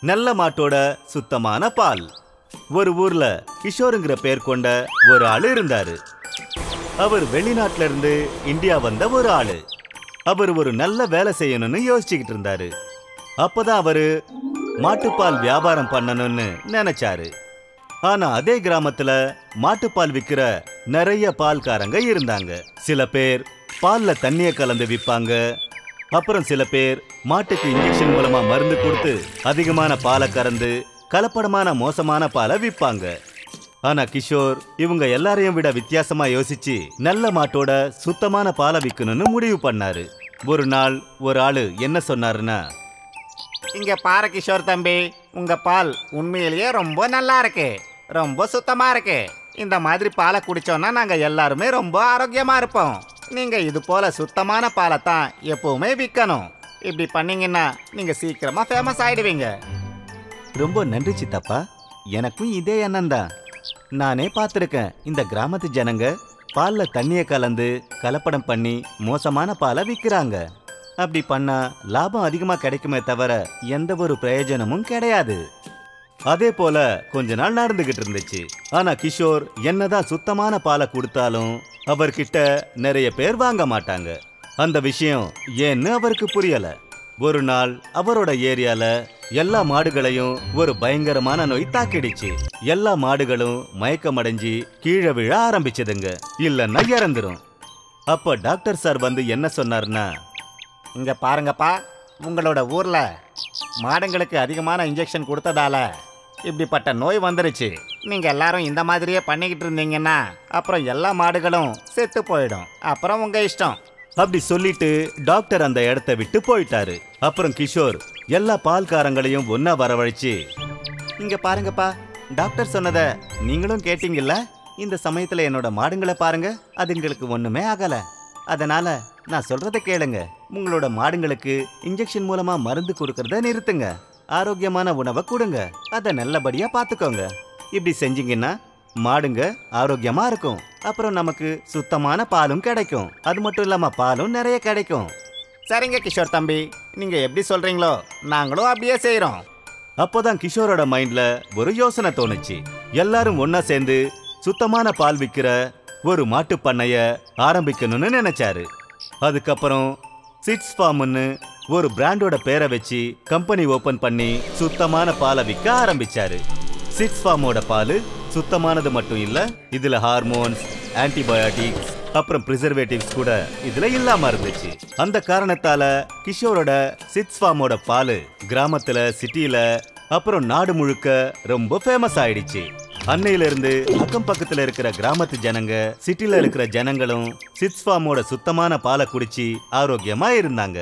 நல்ல மாட்டோட சுத்தமான பால் ஒரு ஊர்ல கிஷோருங்கிற பேர் கொண்ட ஒரு ஆளு இருந்தாரு அவர் வெளிநாட்டுல இருந்து இந்தியா வந்த ஒரு ஆளு அவர் ஒரு நல்ல வேலை செய்யணும்னு யோசிச்சுக்கிட்டு இருந்தாரு அப்பதான் அவரு மாட்டுப்பால் வியாபாரம் பண்ணணும்னு நினைச்சாரு ஆனா அதே கிராமத்துல மாட்டுப்பால் விக்கிற நிறைய பால்காரங்க இருந்தாங்க சில பேர் பால்ல தண்ணிய கலந்து விப்பாங்க அப்புறம் சில பேர் மாட்டுக்கு இன்ஜெக்ஷன் மூலமா மருந்து கொடுத்து அதிகமான பாலை கறந்து கலப்படமான மோசமான பாலை விப்பாங்க ஆனா கிஷோர் இவங்க எல்லாரையும் விட வித்தியாசமா யோசிச்சு நல்ல மாட்டோட சுத்தமான பாலை விற்கணும்னு முடிவு பண்ணாரு ஒரு நாள் ஒரு ஆளு என்ன சொன்னாருன்னா இங்க பாரு கிஷோர் தம்பி உங்க பால் உண்மையிலேயே ரொம்ப நல்லா இருக்கு ரொம்ப சுத்தமா இருக்கு இந்த மாதிரி பாலை குடிச்சோம்னா நாங்க எல்லாருமே ரொம்ப ஆரோக்கியமா இருப்போம் நீங்க இது போல சுத்தமான பாலை தான் எப்பவுமே விற்கணும் இப்படி பண்ணீங்கன்னா நீங்க சீக்கிரமா ஃபேமஸ் ஆயிடுவீங்க ரொம்ப நன்றி சித்தப்பா எனக்கும் இதே எண்ணம் தான் நானே பார்த்துருக்கேன் இந்த கிராமத்து ஜனங்க பால்ல தண்ணிய கலந்து கலப்படம் பண்ணி மோசமான பாலை விற்கிறாங்க அப்படி பண்ணா லாபம் அதிகமா கிடைக்குமே தவிர எந்த ஒரு பிரயோஜனமும் கிடையாது அதே போல கொஞ்ச நாள் நடந்துகிட்டு இருந்துச்சு ஆனா கிஷோர் என்னதான் சுத்தமான பாலை கொடுத்தாலும் அவர்கிட்ட நிறைய பேர் வாங்க மாட்டாங்க அந்த விஷயம் ஏன்னு அவருக்கு புரியல ஒரு நாள் அவரோட ஏரியால எல்லா மாடுகளையும் ஒரு பயங்கரமான நோய் தாக்கிடுச்சு எல்லா மாடுகளும் மயக்கமடைஞ்சு கீழே விழ ஆரம்பிச்சதுங்க இல்லைன்னா இறந்துரும் அப்ப டாக்டர் சார் வந்து என்ன சொன்னார்னா இங்க பாருங்கப்பா உங்களோட ஊர்ல மாடுங்களுக்கு அதிகமான இன்ஜெக்ஷன் கொடுத்ததால இப்படிப்பட்ட நோய் வந்துருச்சு நீங்க எல்லாரும் இந்த மாதிரியே பண்ணிக்கிட்டு இருந்தீங்கன்னா அப்புறம் எல்லா மாடுகளும் செத்து போயிடும் அப்புறம் உங்க இஷ்டம் அப்படி சொல்லிட்டு டாக்டர் அந்த இடத்த விட்டு போயிட்டாரு அப்புறம் கிஷோர் எல்லா பால்காரங்களையும் ஒன்னா வரவழைச்சு இங்க பாருங்கப்பா டாக்டர் சொன்னத நீங்களும் கேட்டீங்கல்ல இந்த சமயத்துல என்னோட மாடுங்களை பாருங்க அதுங்களுக்கு ஒண்ணுமே ஆகல அதனால நான் சொல்றத கேளுங்க உங்களோட மாடுங்களுக்கு இன்ஜெக்ஷன் மூலமா மருந்து கொடுக்கறத நிறுத்துங்க ஆரோக்கியமான உணவை கொடுங்க அதை நல்லபடியா பாத்துக்கோங்க இப்படி செஞ்சீங்கன்னா மாடுங்க ஆரோக்கியமா இருக்கும் அப்புறம் நமக்கு சுத்தமான பாலும் கிடைக்கும் அது மட்டும் இல்லாம பாலும் நிறைய கிடைக்கும் சரிங்க கிஷோர் தம்பி நீங்க எப்படி சொல்றீங்களோ நாங்களும் அப்படியே செய்றோம் அப்போதான் கிஷோரோட மைண்ட்ல ஒரு யோசனை தோணுச்சு எல்லாரும் ஒண்ணா சேர்ந்து சுத்தமான பால் விக்கிற ஒரு மாட்டுப் பண்ணைய ஆரம்பிக்கணும்னு நினைச்சாரு அதுக்கப்புறம் சிட்ஸ் ஃபார்ம்னு ஒரு பிராண்டோட பேரை வச்சு கம்பெனி ஓபன் பண்ணி சுத்தமான பாலை விற்க ஆரம்பிச்சாரு சிட்ஸ் ஃபார்மோட பால் சுத்தமானது மட்டும் இல்ல இதுல ஹார்மோன்ஸ் ஆன்டிபயோட்டிக்ஸ் அப்புறம் ப்ரிசர்வேட்டிவ்ஸ் கூட இதுல இல்லாம இருந்துச்சு அந்த காரணத்தால கிஷோரோட சிட்ஸ் ஃபார்மோட பால் கிராமத்துல சிட்டில அப்புறம் நாடு முழுக்க ரொம்ப ஃபேமஸ் ஆயிடுச்சு அன்னையில இருந்து அக்கம் பக்கத்துல இருக்கிற கிராமத்து ஜனங்க சிட்டில இருக்கிற ஜனங்களும் சிட்ஸ் ஃபார்மோட சுத்தமான பாலை குடிச்சு ஆரோக்கியமா இருந்தாங்க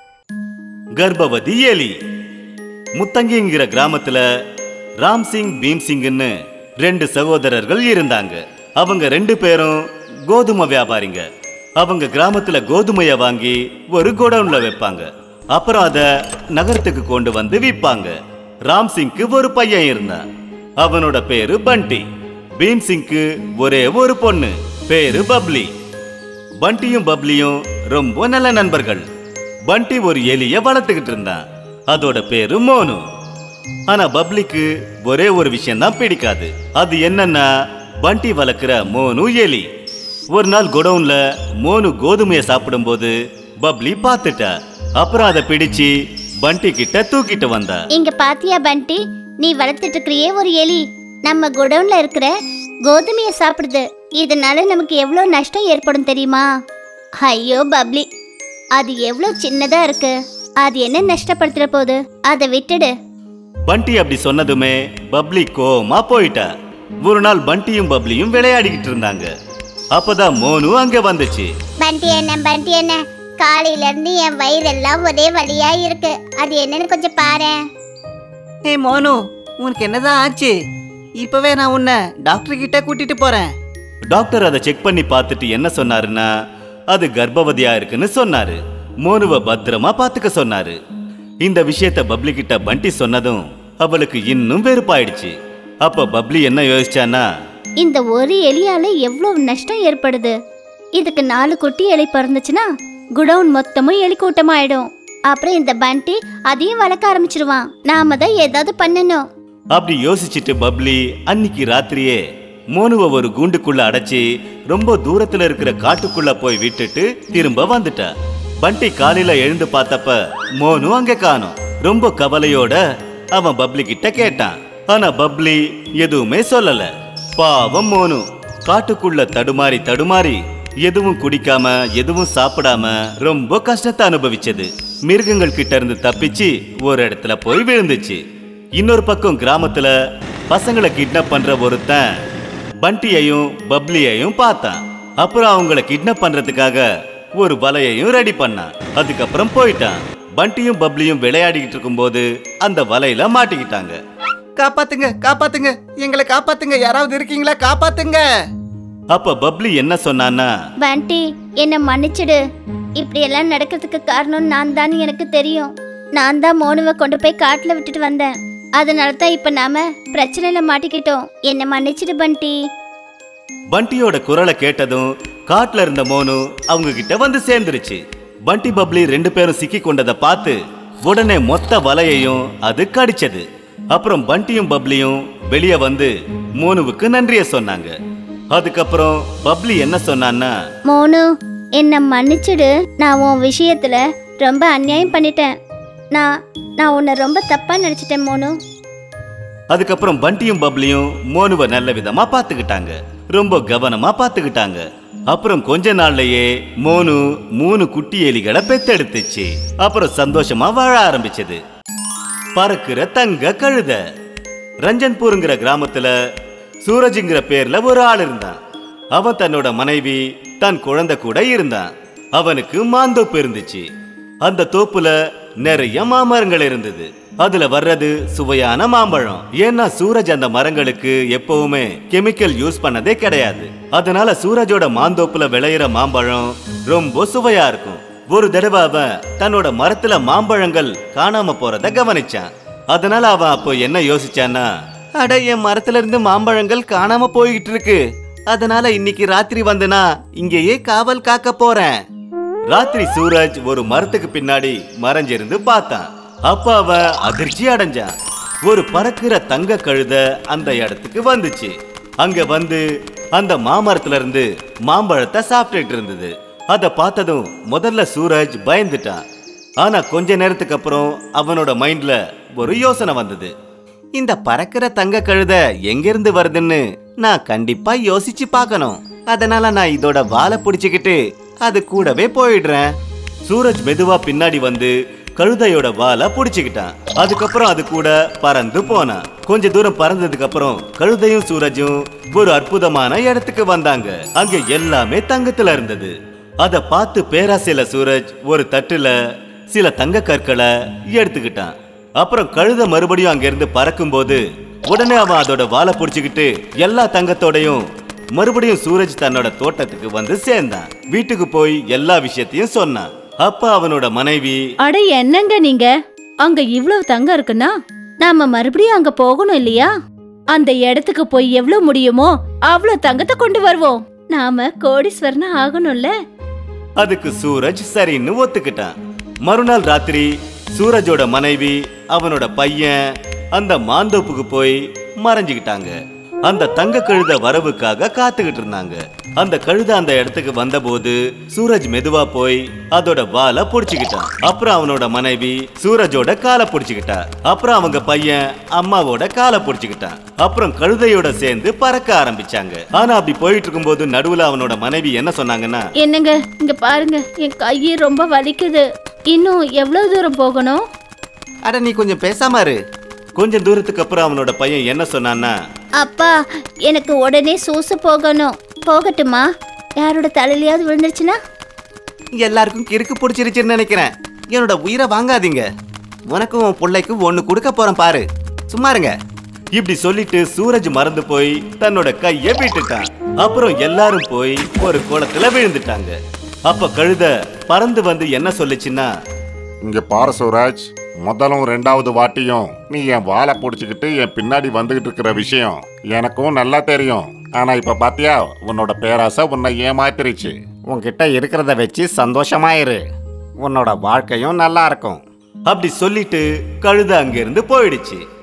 கர்ப்பவதி எலி முத்தங்கிங்கிற கிராமத்துல ராம் சிங் பீம் சிங்னு ரெண்டு சகோதரர்கள் இருந்தாங்க அவங்க ரெண்டு பேரும் கோதுமை வியாபாரிங்க அவங்க கிராமத்துல கோதுமைய வாங்கி ஒரு கோடவுன்ல வைப்பாங்க அப்புறம் அத நகரத்துக்கு கொண்டு வந்து விற்பாங்க ராம் சிங்க்கு ஒரு பையன் இருந்தான் அவனோட பேரு பண்டி பீம் சிங்க்கு ஒரே ஒரு பொண்ணு பேரு பப்ளி பண்டியும் பப்ளியும் ரொம்ப நல்ல நண்பர்கள் பண்டி ஒரு எலிய வளர்த்துக்கிட்டு இருந்தான் அதோட பேரு மோனு ஆனா பப்ளிக்கு ஒரே ஒரு விஷயம் தான் பிடிக்காது அது என்னன்னா பண்டி வளர்க்குற மோனு எலி ஒரு நாள் குடவுன்ல மோனு கோதுமையை சாப்பிடும்போது பப்ளி பார்த்துட்டா அப்புறம் அதை பிடிச்சு பண்டி கிட்ட தூக்கிட்டு வந்தா இங்க பாத்தியா பண்டி நீ வளர்த்துட்டு இருக்கிறியே ஒரு எலி நம்ம குடவுன்ல இருக்கிற கோதுமையை சாப்பிடுது இதனால நமக்கு எவ்வளோ நஷ்டம் ஏற்படும் தெரியுமா ஐயோ பப்ளி அது எவ்வளோ சின்னதா இருக்கு அது என்ன நஷ்டப்படுத்துற போது அதை விட்டுடு பண்டி அப்படி சொன்னதுமே பப்ளி கோமா போயிட்டா ஒரு நாள் பண்டியும் பப்ளியும் விளையாடிக்கிட்டு இருந்தாங்க அப்பதான் மோனு அங்க வந்துச்சு பண்டி என்ன பண்டி என்ன காலையில இருந்து என் வயிறெல்லாம் ஒரே வலியா இருக்கு அது என்னன்னு கொஞ்சம் பாரு ஏய் மோனு உனக்கு என்னதான் ஆச்சு இப்பவே நான் உன்னை டாக்டர் கிட்ட கூட்டிட்டு போறேன் டாக்டர் அதை செக் பண்ணி பார்த்துட்டு என்ன சொன்னாருன்னா அது கர்ப்பவதியா இருக்குன்னு சொன்னாரு மோனுவை பத்திரமா பாத்துக்க சொன்னாரு இந்த விஷயத்த பப்ளி கிட்ட பண்டி சொன்னதும் அவளுக்கு இன்னும் வெறுப்பாயிடுச்சு அப்ப பப்ளி என்ன யோசிச்சானா இந்த ஒரு எலியால எவ்வளவு நஷ்டம் ஏற்படுது இதுக்கு நாலு குட்டி எலி பிறந்துச்சுன்னா குடவுன் மொத்தமும் எலி கூட்டமாயிடும் அப்புறம் இந்த பண்டி அதையும் வளர்க்க ஆரம்பிச்சிருவான் நாம தான் ஏதாவது பண்ணணும் அப்படி யோசிச்சுட்டு பப்ளி அன்னிக்கு ராத்திரியே மோனுவை ஒரு கூண்டுக்குள்ள அடைச்சி ரொம்ப தூரத்துல இருக்கிற காட்டுக்குள்ள போய் விட்டுட்டு திரும்ப வந்துட்டா பண்டி காலையில எழுந்து பார்த்தப்ப மோனு அங்க காணோம் ரொம்ப கவலையோட அவன் பப்ளி கிட்ட கேட்டான் ஆனா பப்ளி எதுவுமே சொல்லல பாவம் மோனு காட்டுக்குள்ள தடுமாறி தடுமாறி எதுவும் குடிக்காம எதுவும் சாப்பிடாம ரொம்ப கஷ்டத்தை அனுபவிச்சது மிருகங்கள் கிட்ட இருந்து தப்பிச்சு ஒரு இடத்துல போய் விழுந்துச்சு இன்னொரு பக்கம் கிராமத்துல பசங்களை கிட்னாப் பண்ற ஒருத்தன் பண்டியையும் பப்ளியையும் பார்த்தான் அப்புறம் அவங்கள கிட்னாப் பண்றதுக்காக ஒரு வலையையும் ரெடி பண்ணான் அதுக்கப்புறம் போயிட்டான் பண்டியும் பப்ளியும் விளையாடிக்கிட்டு இருக்கும்போது அந்த வலையில மாட்டிக்கிட்டாங்க காப்பாத்துங்க காப்பாத்துங்க எங்களை காப்பாத்துங்க யாராவது இருக்கீங்களா காப்பாத்துங்க அப்ப பப்ளி என்ன சொன்னான்னா பண்டி என்னை மன்னிச்சிடு இப்படி எல்லாம் நடக்கிறதுக்கு காரணம் நான் தான் எனக்கு தெரியும் நான் தான் மோனுவை கொண்டு போய் காட்டுல விட்டுட்டு வந்தேன் அதனால தான் இப்ப நாம பிரச்சனையில மாட்டிக்கிட்டோம் என்னை மன்னிச்சிடு பண்டி பண்டியோட குரலை கேட்டதும் காட்டுல இருந்த மோனு அவங்க கிட்ட வந்து சேர்ந்துருச்சு பண்டி பப்ளி ரெண்டு பேரும் சிக்கி கொண்டதை பார்த்து உடனே மொத்த வலையையும் அது கடிச்சது அப்புறம் பண்டியும் பப்ளியும் வெளியே வந்து மோனுவுக்கு நன்றிய சொன்னாங்க அதுக்கப்புறம் பப்ளி என்ன சொன்னான்னா மோனு என்னை மன்னிச்சிடு நான் உன் விஷயத்துல ரொம்ப அநியாயம் பண்ணிட்டேன் நான் நான் உன்னை ரொம்ப தப்பா நினைச்சிட்டேன் மோனு அதுக்கப்புறம் பண்டியும் பப்ளியும் மோனுவை நல்ல விதமா பார்த்துக்கிட்டாங்க ரொம்ப கவனமா பார்த்துக்கிட்டாங்க அப்புறம் கொஞ்ச நாள்லயே மோனு மூணு குட்டி எலிகளை பெத்தெடுத்துச்சு அப்புறம் சந்தோஷமா வாழ ஆரம்பிச்சது பறக்கிற தங்க கழுத ரஞ்சன்பூருங்கிற கிராமத்துல சூரஜ்ங்கிற பேர்ல ஒரு ஆள் இருந்தான் அவன் தன்னோட மனைவி தன் குழந்தை கூட இருந்தான் அவனுக்கு மாந்தோப்பு இருந்துச்சு அந்த தோப்புல நிறைய மாமரங்கள் இருந்தது அதுல வர்றது சுவையான மாம்பழம் ஏன்னா சூரஜ் அந்த மரங்களுக்கு எப்பவுமே கெமிக்கல் யூஸ் பண்ணதே கிடையாது அதனால சூரஜோட மாந்தோப்புல விளையிற மாம்பழம் ரொம்ப சுவையா இருக்கும் ஒரு தடவை அவன் தன்னோட மரத்துல மாம்பழங்கள் காணாம போறத கவனிச்சான் அதனால அவன் அப்போ என்ன யோசிச்சான்னா அட என் மரத்துல இருந்து மாம்பழங்கள் காணாம போய்கிட்டு இருக்கு அதனால இன்னைக்கு ராத்திரி வந்தனா இங்கேயே காவல் காக்க போறேன் ராத்திரி சூரஜ் ஒரு மரத்துக்கு பின்னாடி மறைஞ்சிருந்து பார்த்தான் அப்ப அவன் அதிர்ச்சி அடைஞ்சான் ஒரு பறக்கிற தங்க கழுத அந்த இடத்துக்கு வந்துச்சு அங்க வந்து அந்த மாமரத்துல இருந்து மாம்பழத்தை சாப்பிட்டுட்டு இருந்தது அத பார்த்ததும் முதல்ல சூரஜ் பயந்துட்டான் ஆனா கொஞ்ச நேரத்துக்கு அப்புறம் அவனோட மைண்ட்ல ஒரு யோசனை வந்தது இந்த பறக்கிற தங்க கழுத எங்கிருந்து வருதுன்னு நான் கண்டிப்பா யோசிச்சு பார்க்கணும் அதனால நான் இதோட வாலை பிடிச்சுக்கிட்டு அது கூடவே போயிடுறேன் சூரஜ் மெதுவா பின்னாடி வந்து கழுதையோட வாலை புடிச்சுக்கிட்டான் அதுக்கப்புறம் அது கூட பறந்து போனான் கொஞ்ச தூரம் பறந்ததுக்கு அப்புறம் கழுதையும் சூரஜும் ஒரு அற்புதமான இடத்துக்கு வந்தாங்க அங்க எல்லாமே தங்கத்துல இருந்தது அத பார்த்து பேராசையில சூரஜ் ஒரு தட்டுல சில தங்க கற்களை எடுத்துக்கிட்டான் அப்புறம் கழுத மறுபடியும் அங்க இருந்து பறக்கும்போது உடனே அவன் அதோட வாலை புடிச்சுக்கிட்டு எல்லா தங்கத்தோடையும் மறுபடியும் சூரஜ் தன்னோட தோட்டத்துக்கு வந்து சேர்ந்தான் வீட்டுக்கு போய் எல்லா விஷயத்தையும் சொன்னான் அப்ப அவனோட மனைவி அட என்னங்க நீங்க அங்க இவ்வளவு தங்கம் இருக்குன்னா நாம மறுபடியும் அங்க போகணும் இல்லையா அந்த இடத்துக்கு போய் எவ்வளவு முடியுமோ அவ்வளவு தங்கத்தை கொண்டு வருவோம் நாம கோடீஸ்வரனா ஆகணும்ல அதுக்கு சூரஜ் சரின்னு ஒத்துக்கிட்டான் மறுநாள் ராத்திரி சூரஜோட மனைவி அவனோட பையன் அந்த மாந்தோப்புக்கு போய் மறைஞ்சுக்கிட்டாங்க அந்த தங்க கழுத வரவுக்காக காத்துக்கிட்டு இருந்தாங்க அந்த கழுத அந்த இடத்துக்கு வந்தபோது சூரஜ் மெதுவா போய் அதோட வாலை புடிச்சுக்கிட்டான் அப்புறம் அவனோட மனைவி சூரஜோட காலை புடிச்சுக்கிட்டா அப்புறம் அவங்க பையன் அம்மாவோட காலை புடிச்சுக்கிட்டான் அப்புறம் கழுதையோட சேர்ந்து பறக்க ஆரம்பிச்சாங்க ஆனா அப்படி போயிட்டு இருக்கும்போது நடுவுல அவனோட மனைவி என்ன சொன்னாங்கன்னா என்னங்க இங்க பாருங்க என் கையே ரொம்ப வலிக்குது இன்னும் எவ்வளவு தூரம் போகணும் அட நீ கொஞ்சம் பேசாம இரு கொஞ்சம் தூரத்துக்கு அப்புறம் அவனோட பையன் என்ன சொன்னான்னா அப்பா எனக்கு உடனே சூசு போகணும் போகட்டுமா யாரோட தலையிலயாவது விழுந்துருச்சுன்னா எல்லாருக்கும் கிறுக்கு பிடிச்சிருச்சுன்னு நினைக்கிறேன் என்னோட உயிரை வாங்காதீங்க உனக்கும் உன் பிள்ளைக்கும் ஒன்று கொடுக்க போறேன் பாரு சும்மா இருங்க இப்படி சொல்லிட்டு சூரஜ் மறந்து போய் தன்னோட கைய விட்டுட்டான் அப்புறம் எல்லாரும் போய் ஒரு குளத்துல விழுந்துட்டாங்க அப்ப கழுத பறந்து வந்து என்ன சொல்லுச்சுன்னா இங்க பாரு சூரஜ் முதலும் ரெண்டாவது வாட்டியும் நீ என் வாழை பிடிச்சிக்கிட்டு என் பின்னாடி வந்துகிட்டு இருக்கிற விஷயம் எனக்கும் நல்லா தெரியும் ஆனா இப்ப பாத்தியா உன்னோட பேராசை உன்னை ஏமாத்திருச்சு உன்கிட்ட இருக்கிறத வச்சு சந்தோஷமாயிரு உன்னோட வாழ்க்கையும் நல்லா இருக்கும் அப்படி சொல்லிட்டு கழுதை அங்கிருந்து போயிடுச்சு